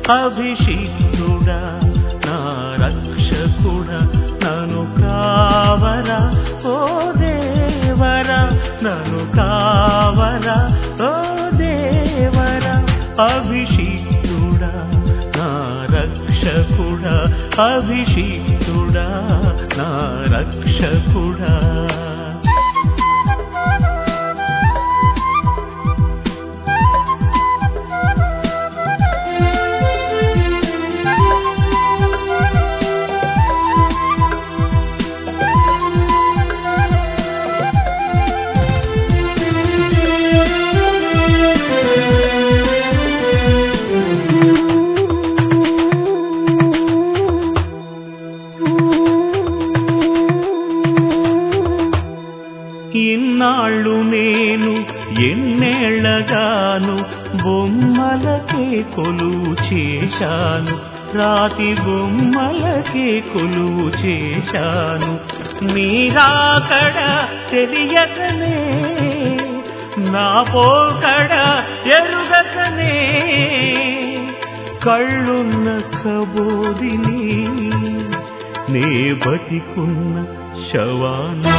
అభిషిక్తుడా నా రక్షకుడా నను కావరా ఓ దేవరా నను కావరా ఓ దేవరా అభిషిక్తుడా నా రక్షకుడా అభిషిక్తుడా నా రక్షకుడా ఇన్నాళ్ళు నేను ఎన్నేళ్లగాను బొమ్మలకే కొలువు చేశాను రాతి బొమ్మలకే కొలువు చేశాను మీరాకడ తెలియకనే నా పోకడ ఎరుగకనే కళ్ళున్న కబోదిని నే బతికున్న శవాన్ని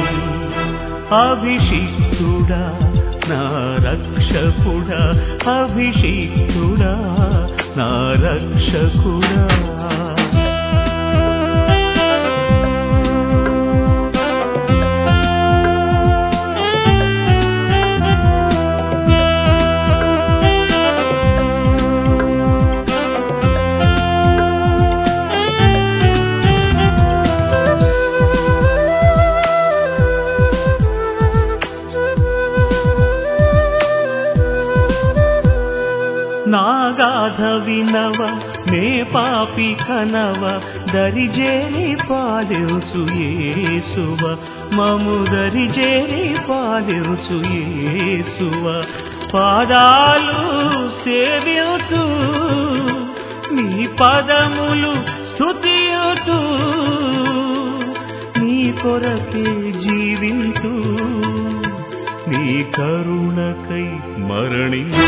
అభిషిక్తుడా నా రక్షకుడా అభిషిక్తుడా నా రక్షకుడా నాగాధ వినవ నే పాపి కనవ దరిజేరి పాలించు యేసువ మము దరిజేరి పాలించు యేసువ పాదాలు సేవ్యుతూ నీ పదములు స్థుతియుతూ నీ కొరకే జీవింతూ నీ కరుణకై మరణించు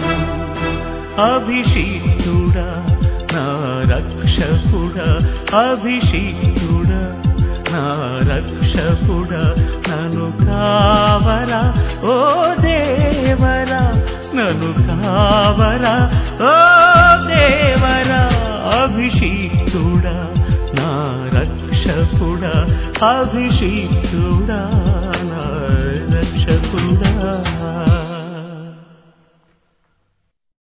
అభిషిక్తుడా నా రక్షకుడా అభిషిక్తుడా నా రక్షకుడా నన్ను కావరా ఓ దేవరా నన్ను కావరా ఓ దేవరా అభిషిక్తుడా నా రక్షకుడా అభిషిక్తుడా నా రక్షకుడా